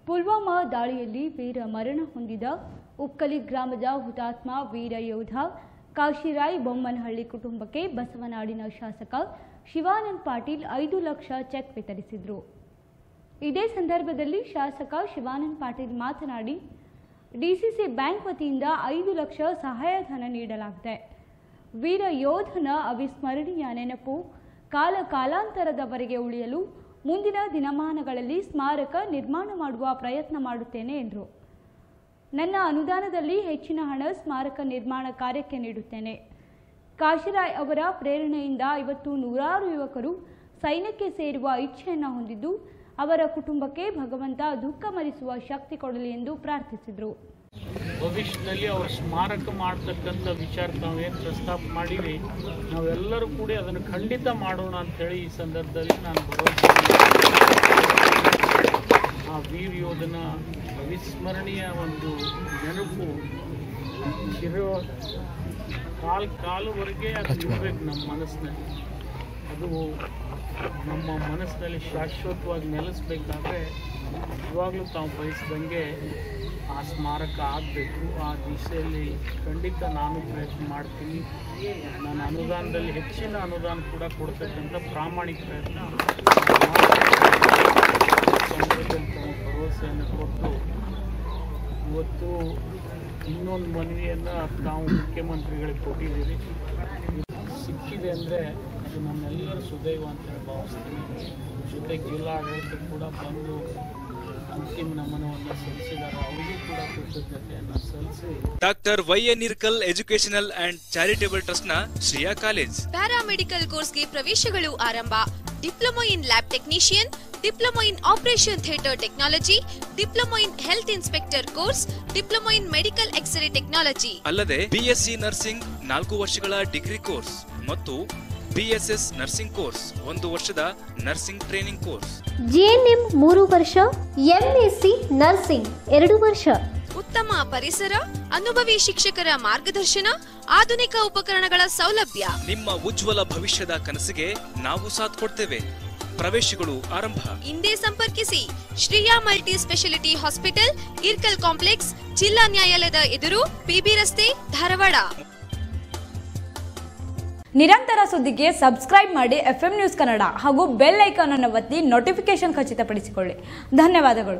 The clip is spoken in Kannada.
ಪುಲ್ವಾಮಾ ದಾಳಿಯಲ್ಲಿ ವೀರ ಮರಣ ಹೊಂದಿದ ಉಕ್ಕಲಿ ಗ್ರಾಮದ ಹುತಾತ್ಮ ವೀರ ಯೋಧ ಕಾಶಿರಾಯ್ ಬೊಮ್ಮನಹಳ್ಳಿ ಕುಟುಂಬಕ್ಕೆ ಬಸವನಾಡಿನ ಶಾಸಕ ಶಿವಾನಂದ್ ಪಾಟೀಲ್ ಐದು ಲಕ್ಷ ಚೆಕ್ ವಿತರಿಸಿದರು ಇದೇ ಸಂದರ್ಭದಲ್ಲಿ ಶಾಸಕ ಶಿವಾನಂದ್ ಪಾಟೀಲ್ ಮಾತನಾಡಿ ಡಿಸಿಸಿ ಬ್ಯಾಂಕ್ ವತಿಯಿಂದ ಐದು ಲಕ್ಷ ಸಹಾಯಧನ ನೀಡಲಾಗಿದೆ ವೀರ ಯೋಧನ ಅವಿಸ್ಮರಣೀಯ ನೆನಪು ಕಾಲ ಕಾಲಾಂತರದವರೆಗೆ ಉಳಿಯಲು ಮುಂದಿನ ದಿನಮಾನಗಳಲ್ಲಿ ಸ್ಮಾರಕ ನಿರ್ಮಾಣ ಮಾಡುವ ಪ್ರಯತ್ನ ಮಾಡುತ್ತೇನೆ ಎಂದರು ನನ್ನ ಅನುದಾನದಲ್ಲಿ ಹೆಚ್ಚಿನ ಹಣ ಸ್ಮಾರಕ ನಿರ್ಮಾಣ ಕಾರ್ಯಕ್ಕೆ ನೀಡುತ್ತೇನೆ ಕಾಶಿರಾಯ್ ಅವರ ಪ್ರೇರಣೆಯಿಂದ ಇವತ್ತು ನೂರಾರು ಯುವಕರು ಸೈನ್ಯಕ್ಕೆ ಸೇರುವ ಇಚ್ಛೆಯನ್ನು ಹೊಂದಿದ್ದು ಅವರ ಕುಟುಂಬಕ್ಕೆ ಭಗವಂತ ದುಃಖ ಮರಿಸುವ ಶಕ್ತಿ ಕೊಡಲಿ ಎಂದು ಪ್ರಾರ್ಥಿಸಿದರು ಭವಿಷ್ಯದಲ್ಲಿ ಅವ್ರ ಸ್ಮಾರಕ ಮಾಡ್ತಕ್ಕಂಥ ವಿಚಾರ ತಾವೇನು ಪ್ರಸ್ತಾಪ ಮಾಡಿರಿ ನಾವೆಲ್ಲರೂ ಕೂಡಿ ಅದನ್ನು ಖಂಡಿತ ಮಾಡೋಣ ಅಂಥೇಳಿ ಈ ಸಂದರ್ಭದಲ್ಲಿ ನಾನು ಭರವಸೆ ಆ ವೀರ ಯೋಧನ ಅವಿಸ್ಮರಣೀಯ ಒಂದು ನೆನಪು ಚಿರ ಕಾಲ ಕಾಲವರೆಗೆ ಅದು ಇರಬೇಕು ನಮ್ಮ ಮನಸ್ಸಿನಲ್ಲಿ ಅದು ನಮ್ಮ ಮನಸ್ಸಿನಲ್ಲಿ ಶಾಶ್ವತವಾಗಿ ನೆಲೆಸ್ಬೇಕಾದ್ರೆ ಇವಾಗಲೂ ತಾವು ಬಯಸಿದಂಗೆ ಆ ಸ್ಮಾರಕ ಆಗಬೇಕು ಆ ದಿಶೆಯಲ್ಲಿ ಖಂಡಿತ ನಾನು ಪ್ರಯತ್ನ ಮಾಡ್ತೀನಿ ನನ್ನ ಅನುದಾನದಲ್ಲಿ ಹೆಚ್ಚಿನ ಅನುದಾನ ಕೂಡ ಕೊಡ್ತಕ್ಕಂಥ ಪ್ರಾಮಾಣಿಕ ಪ್ರಯತ್ನ ಸಂದರ್ಭದಲ್ಲಿ ತಾವು ಭರವಸೆಯನ್ನು ಕೊಟ್ಟು ಇವತ್ತು ಇನ್ನೊಂದು ಮನವಿಯನ್ನು ತಾವು ಮುಖ್ಯಮಂತ್ರಿಗಳಿಗೆ ಕೊಟ್ಟಿದ್ದೀರಿ ಸಿಕ್ಕಿದೆ ಅಂದರೆ ಅದು ನಮ್ಮೆಲ್ಲರ ಸುದೈವ ಅಂತ ಹೇಳಿ ಭಾವಿಸ್ತೀನಿ ಜೊತೆಗೆ ಜಿಲ್ಲಾಡಳಿತ ಕೂಡ ಬಂದು ಅಂತಿಮ ನಮನವನ್ನು ಸಲ್ಲಿಸಿದ್ದಾರೆ ಅವರಿಗೂ ಕೂಡ ಕೃತಜ್ಞತೆಯನ್ನು ಸಲ್ಲಿಸಿ doctor Y N Irkal educational and charitable ಟ್ರಸ್ಟ್ನ ಶ್ರೇಯಾ ಕಾಲೇಜ್ ಪ್ಯಾರಾಮೆಡಿಕಲ್ ಕೋರ್ಸ್ಗೆ ಪ್ರವೇಶಗಳು ಆರಂಭ diploma in lab technician diploma in operation theatre technology diploma in health inspector course diploma in medical x ray technology ಅಲ್ಲದೆ ಬಿಎಸ್ಸಿ ನರ್ಸಿಂಗ್ ನಾಲ್ಕು ವರ್ಷಗಳ ಡಿಗ್ರಿ ಕೋರ್ಸ್ ಮತ್ತು ಬಿಎಸ್ಎಸ್ ನರ್ಸಿಂಗ್ ಕೋರ್ಸ್ ಒಂದು ವರ್ಷದ ನರ್ಸಿಂಗ್ ಟ್ರೈನಿಂಗ್ ಕೋರ್ಸ್ ಜಿಎನ್ಎಂ ಮೂರು ವರ್ಷ ಎಂಎಸ್ಸಿ ನರ್ಸಿಂಗ್ ಎರಡು ವರ್ಷ ಉತ್ತಮ ಪರಿಸರ ಅನುಭವಿ ಶಿಕ್ಷಕರ ಮಾರ್ಗದರ್ಶನ ಆಧುನಿಕ ಉಪಕರಣಗಳ ಸೌಲಭ್ಯ ನಿಮ್ಮ ಉಜ್ವಲ ಭವಿಷ್ಯದ ಕನಸಿಗೆ ನಾವು ಸಾಥ್ ಕೊಡ್ತೇವೆ ಪ್ರವೇಶಗಳು ಆರಂಭ ಹಿಂದೆ ಸಂಪರ್ಕಿಸಿ Shreya multi speciality hospital Irkal complex ಜಿಲ್ಲಾ ನ್ಯಾಯಾಲಯದ ಎದುರು ಪಿಬಿ ರಸ್ತೆ ಧಾರವಾಡ ನಿರಂತರ ಸುದ್ದಿಗೆ ಸಬ್ಸ್ಕ್ರೈಬ್ ಮಾಡಿ ಎಫ್ ನ್ಯೂಸ್ ಕನ್ನಡ ಹಾಗೂ ಬೆಲ್ ಐಕಾನ್ ಅನ್ನು ಒತ್ತಿ ನೋಟಿಫಿಕೇಶನ್ ಖಚಿತಪಡಿಸಿಕೊಳ್ಳಿ ಧನ್ಯವಾದಗಳು